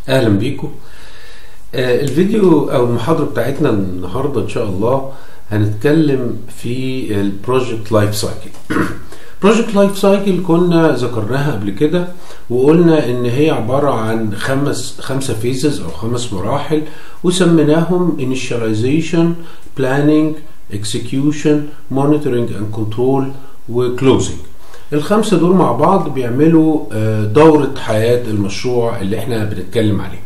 اهلا بيكم آه، الفيديو او المحاضره بتاعتنا النهارده ان شاء الله هنتكلم في البروجكت لايف سايكل بروجكت لايف سايكل كنا ذكرناها قبل كده وقلنا ان هي عباره عن خمس خمسه فيزز او خمس مراحل وسميناهم initialization planning execution monitoring and control وclosing الخمسه دول مع بعض بيعملوا آه، دوره حياه المشروع اللي احنا بنتكلم عليه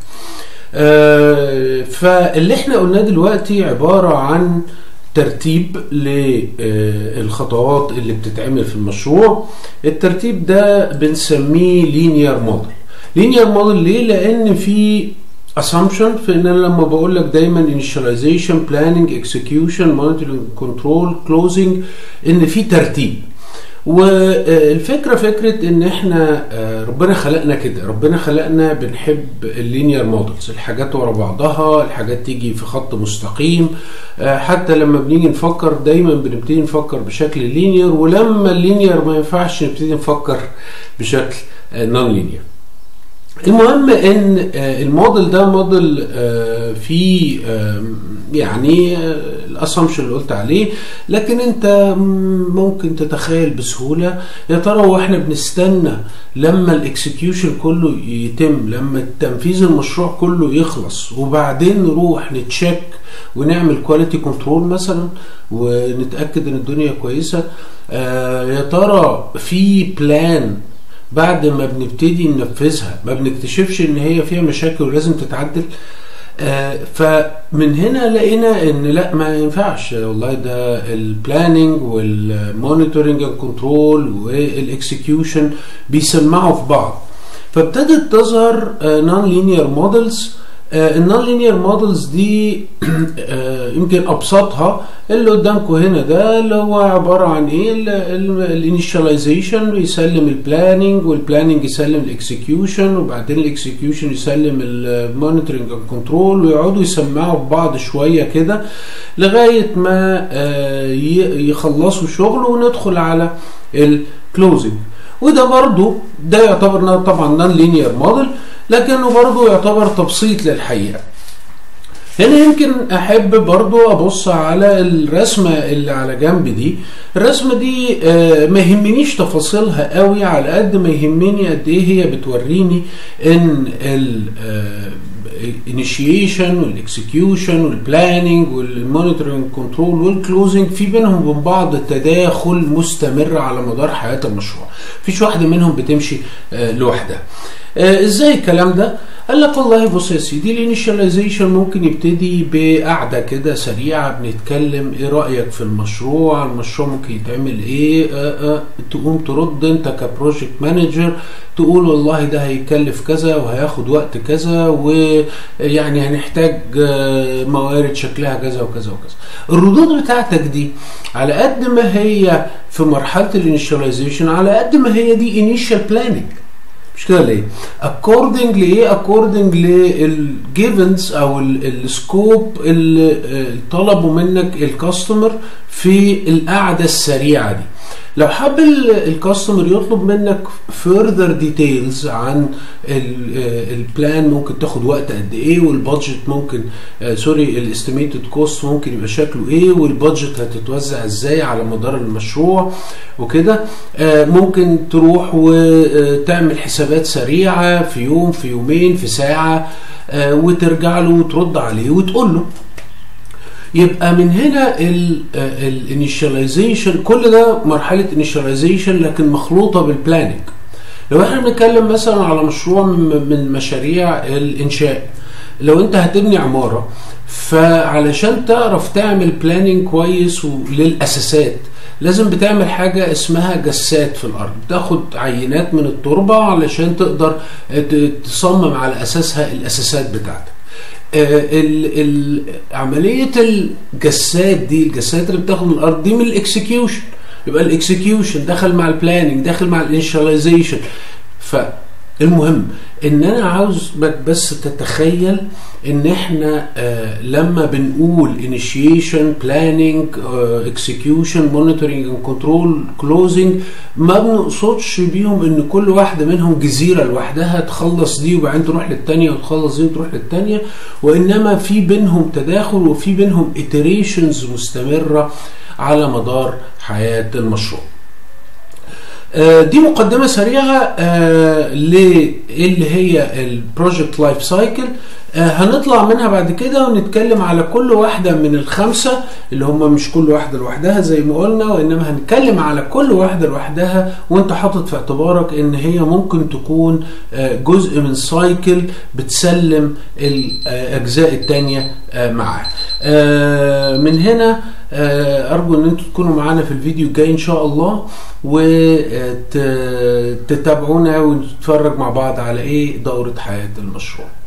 آه، فاللي احنا قلناه دلوقتي عباره عن ترتيب للخطوات اللي بتتعمل في المشروع الترتيب ده بنسميه لينير موديل لينير موديل ليه لان في assumption في ان انا لما بقول لك دايما initialization planning execution monitoring control closing ان في ترتيب والفكره فكره ان احنا آه، ربنا خلقنا كده ربنا خلقنا بنحب اللينير مودلز الحاجات ورا بعضها الحاجات تيجي في خط مستقيم آه، حتى لما بنيجي نفكر دايما بنبتدي نفكر بشكل لينير ولما اللينير ما ينفعش نبتدي نفكر بشكل نون لينير المهم ان آه، الموديل ده موديل آه، فيه آه، يعني الاسامبشن اللي قلت عليه لكن انت ممكن تتخيل بسهوله يا ترى واحنا بنستنى لما الاكسكيوشن كله يتم لما تنفيذ المشروع كله يخلص وبعدين نروح نتشيك ونعمل كواليتي كنترول مثلا ونتاكد ان الدنيا كويسه آه، يا ترى في بلان بعد ما بنبتدي ننفذها ما بنكتشفش ان هي فيها مشاكل ولازم تتعدل آه، فمن هنا لقينا ان لا ما ينفعش والله ده البلاننج والمونيتورنج اند كنترول والاكسكيوشن بيسمعوا في بعض فابتدت تظهر نون لينير مودلز النون لينير مودلز دي آه، يمكن ابسطها اللي قدامكم هنا ده اللي هو عباره عن ايه الانيشاليزيشن يسلم البلاننج والبلاننج يسلم الاكسكيوشن وبعدين الاكسكيوشن يسلم المونيتورنج كنترول ويقعدوا يسمعوا ببعض شويه كده لغايه ما آه، ي- يخلصوا شغل وندخل على الكلوزنج وده برضو ده يعتبر طبعا نون لينير موديل لكنه برضو يعتبر تبسيط للحقيقه هنا يمكن احب برضو ابص على الرسمه اللي على جنب دي الرسمه دي آه، ما يهمنيش تفاصيلها قوي على قد ما يهمني قد ايه هي بتوريني ان ال initiation والاكسكيوشن والبلاننج والمونيتورنج كنترول والكلوزنج في بينهم وبين بعض تداخل مستمر على مدار حياه المشروع مفيش واحده منهم بتمشي آه، لوحدها آه، ازاي الكلام ده قال لك والله بص يا سيدي الانيشاليزيشن ممكن يبتدي بقعده كده سريعه بنتكلم ايه رايك في المشروع المشروع ممكن يتعمل ايه آه آه تقوم ترد انت كبروجكت مانجر تقول والله ده هيكلف كذا وهياخد وقت كذا ويعني هنحتاج آه، موارد شكلها كذا وكذا وكذا الردود بتاعتك دي على قد ما هي في مرحله الانيشاليزيشن على قد ما هي دي انيشال بلاننج مش كده ليه؟ according لايه؟ according للجيفنز او السكوب اللي آه، طلبوا منك الكاستمر في القعده السريعه دي. لو حب الكاستمر يطلب منك further details عن البلان ممكن تاخد وقت قد ايه والبادجت ممكن آه سوري الاستيميتد كوست ممكن يبقى شكله ايه والبادجت هتتوزع ازاي على مدار المشروع وكده آه ممكن تروح وتعمل حسابات سريعه في يوم في يومين في ساعه آه وترجع له وترد عليه وتقول له يبقى من هنا الانيشاليزيشن كل ده مرحله انيشاليزيشن لكن مخلوطه بالبلاننج لو احنا بنتكلم مثلا على مشروع من من مشاريع الانشاء لو انت هتبني عماره فعلشان تعرف تعمل بلاننج كويس للاساسات لازم بتعمل حاجة اسمها جسات في الأرض تاخد عينات من التربة علشان تقدر ت- تصمم على أساسها الأساسات بتاعتك آه، ال- ال- عملية الجسات دي الجسات اللي بتاخد من الأرض دي من الإكسكيوشن يبقى الإكسكيوشن دخل مع البلاننج دخل مع الانشاليزيشن ف المهم ان انا عاوزك بس تتخيل ان احنا آه لما بنقول initiation planning آه execution monitoring and control closing ما بنقصدش بيهم ان كل واحده منهم جزيره لوحدها تخلص دي وبعدين تروح للتانيه وتخلص دي وتروح للتانيه وانما في بينهم تداخل وفي بينهم iterations مستمره على مدار حياه المشروع. دي مقدمه سريعه اللي هي البروجكت لايف سايكل هنطلع منها بعد كده ونتكلم على كل واحده من الخمسه اللي هم مش كل واحده لوحدها زي ما قلنا وانما هنتكلم على كل واحده لوحدها وانت حاطط في اعتبارك ان هي ممكن تكون جزء من سايكل بتسلم الاجزاء الثانيه معاها من هنا ارجو ان انتم تكونوا معانا في الفيديو الجاي ان شاء الله وتتابعونا ونتفرج مع بعض على ايه دورة حياة المشروع